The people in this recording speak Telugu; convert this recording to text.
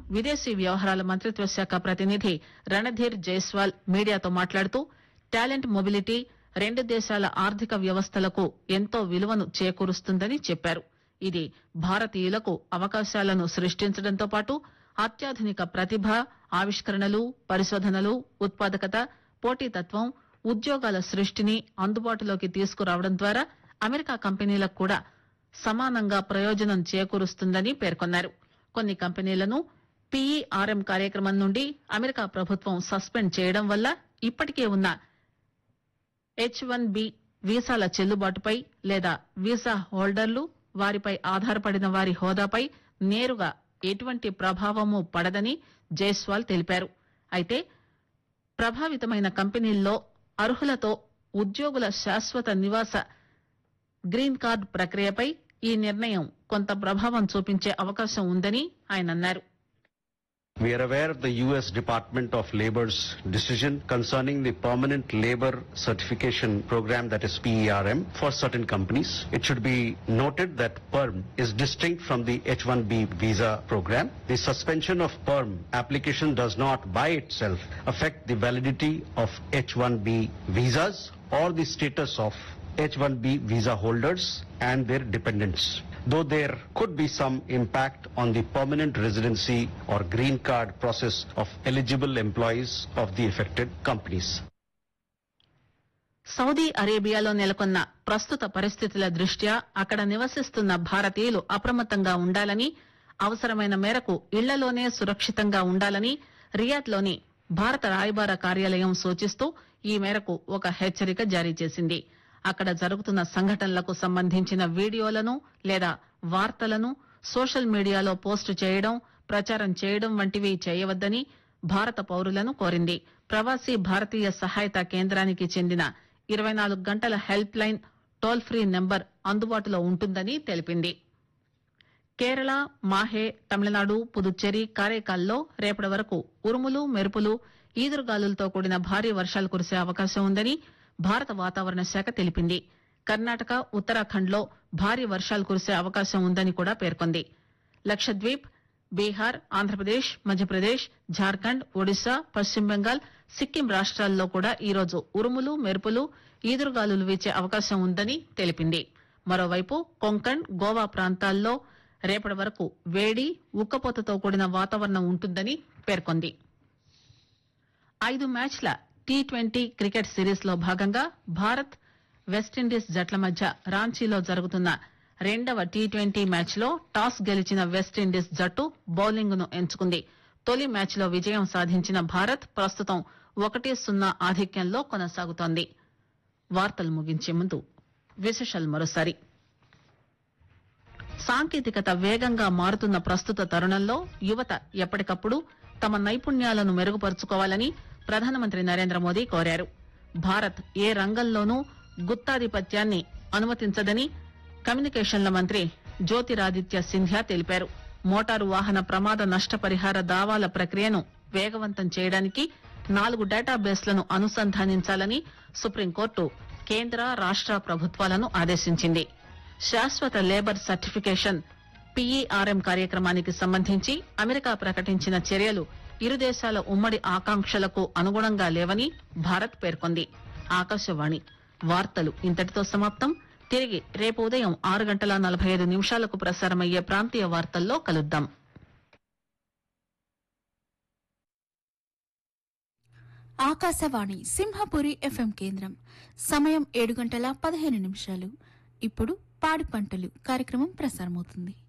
విదేశీ వ్యవహారాల మంత్రిత్వ శాఖ ప్రతినిధి రణధీర్ జైస్వాల్ మీడియాతో మాట్లాడుతూ టాలెంట్ మొబిలిటీ రెండు దేశాల ఆర్థిక వ్యవస్థలకు ఎంతో విలువను చేకూరుస్తుందని చెప్పారు ఇది భారతీయులకు అవకాశాలను సృష్టించడంతో పాటు అత్యాధునిక ప్రతిభ ఆవిష్కరణలు పరిశోధనలు ఉత్పాదకత పోటీతత్వం ఉద్యోగాల సృష్టిని అందుబాటులోకి తీసుకురావడం ద్వారా అమెరికా కంపెనీలకు కూడా సమానంగా ప్రయోజనం చేకూరుస్తుందని పేర్కొన్నారు కొన్ని కంపెనీలను పీఈఆర్ఎం కార్యక్రమం నుండి అమెరికా ప్రభుత్వం సస్పెండ్ చేయడం వల్ల ఇప్పటికే ఉన్న హెచ్ వన్ బి వీసాల చెల్లుబాటుపై లేదా వీసా హోల్డర్లు వారిపై ఆధారపడిన వారి హోదాపై నేరుగా ఎటువంటి ప్రభావము పడదని జైస్వాల్ తెలిపారు అయితే ప్రభావితమైన కంపెనీల్లో అర్హులతో ఉద్యోగుల శాశ్వత నివాస గ్రీన్ కార్డ్ ప్రక్రియపై ఈ నిర్ణయం కొంత ప్రభావం చూపించే అవకాశం ఉందని ఆయన అన్నారు We are aware of the U.S. Department of Labor's decision concerning the permanent labor certification program that is PERM for certain companies. It should be noted that PERM is distinct from the H-1B visa program. The suspension of PERM application does not by itself affect the validity of H-1B visas or the status of H-1B visa holders and their dependents though there could be some impact on the permanent residency or green card process of eligible employees of the affected companies. Saudi అరేబియాలో నెలకొన్న ప్రస్తుత పరిస్థితుల దృష్ట్యా అక్కడ నివసిస్తున్న భారతీయులు అప్రమత్తంగా ఉండాలని అవసరమైన మేరకు ఇళ్లలోనే సురక్షితంగా ఉండాలని రియాద్లోని భారత రాయబార కార్యాలయం సూచిస్తూ ఈ మేరకు ఒక హెచ్చరిక జారీ చేసింది అక్కడ జరుగుతున్న సంఘటనలకు సంబంధించిన వీడియోలను లేదా వార్తలను సోషల్ మీడియాలో పోస్టు చేయడం ప్రచారం చేయడం వంటివి చేయవద్దని భారత పౌరులను కోరింది ప్రవాసీ భారతీయ సహాయత కేంద్రానికి చెందిన ఇరవై నాలుగు గంటల helpline toll free number అందుబాటులో ఉంటుందని తెలిపింది కేరళ మాహే తమిళనాడు పుదుచ్చేరి కారైకాల్లో రేపటి వరకు ఉరుములు మెరుపులు ఈదురుగాలులతో కూడిన భారీ వర్షాలు కురిసే అవకాశం ఉందని భారత వాతావరణ శాఖ తెలిపింది కర్ణాటక ఉత్తరాఖండ్ లో భారీ వర్షాలు కురిసే అవకాశం ఉందని కూడా పేర్కొంది లక్షద్వీప్ బీహార్ ఆంధ్రప్రదేశ్ మధ్యప్రదేశ్ జార్ఖండ్ ఒడిశా పశ్చిమ బెంగాల్ సిక్కిం రాష్ట్రాల్లో కూడా ఈరోజు ఉరుములు మెరుపులు ఈదురుగాలులు వీచే అవకాశం ఉందని తెలిపింది మరోవైపు కొంకణ్ గోవా ప్రాంతాల్లో రేపటి వరకు వేడి ఉక్కపోతతో కూడిన వాతావరణం ఉంటుందని పేర్కొంది ఐదు మ్యాచ్ల టీ ట్వంటీ క్రికెట్ సిరీస్ లో భాగంగా భారత్ వెస్టిండీస్ జట్ల మధ్య రాంచీలో జరుగుతున్న రెండవ టీ ట్వంటీ మ్యాచ్ లో టాస్ గెలిచిన వెస్టిండీస్ జట్టు బౌలింగ్ ను ఎంచుకుంది తొలి మ్యాచ్ లో విజయం సాధించిన భారత్ ప్రస్తుతం ఒకటి సున్నా ఆధిక్యంలో కొనసాగుతోంది వార్తలు ముగించే ముందు విశేషాలు మరోసారి సాంకేతికత వేగంగా మారుతున్న ప్రస్తుత తరుణంలో యువత ఎప్పటికప్పుడు తమ నైపుణ్యాలను మెరుగుపరుచుకోవాలని ప్రధానమంత్రి నరేంద్ర మోదీ కోరారు భారత్ ఏ రంగంలోనూ గుత్తాధిపత్యాన్ని అనుమతించదని కమ్యూనికేషన్ల మంత్రి జ్యోతిరాదిత్య సింధ్యా తెలిపారు మోటారు వాహన ప్రమాద నష్టపరిహార దావాల ప్రక్రియను వేగవంతం చేయడానికి నాలుగు డేటాబేస్లను అనుసంధానించాలని సుప్రీంకోర్టు కేంద్ర రాష్ట ప్రభుత్వాలను ఆదేశించింది శాశ్వత లేబర్ సర్టిఫికేషన్ పీఈఆర్ఎం కార్యక్రమానికి సంబంధించి అమెరికా ప్రకటించిన చర్యలు ఇరు దేశాల ఉమ్మడి ఆకాంక్షలకు అనుగుణంగా లేవని భారత్ పేర్కొంది ఆకాశవాణి వార్తలు ఇంతటితో సమాప్తం తిరిగి రేపు ఉదయం ఆరు గంటల నలభై ఐదు నిమిషాలకు ప్రసారమయ్యే ప్రాంతీయ వార్తల్లో కలుద్దాం ఆకాశవాణి సింహపురి ఎఫ్ఎం కేంద్రం సమయం ఏడు గంటల పదిహేను నిమిషాలు ఇప్పుడు పాడి పంటలు కార్యక్రమం ప్రసారమవుతుంది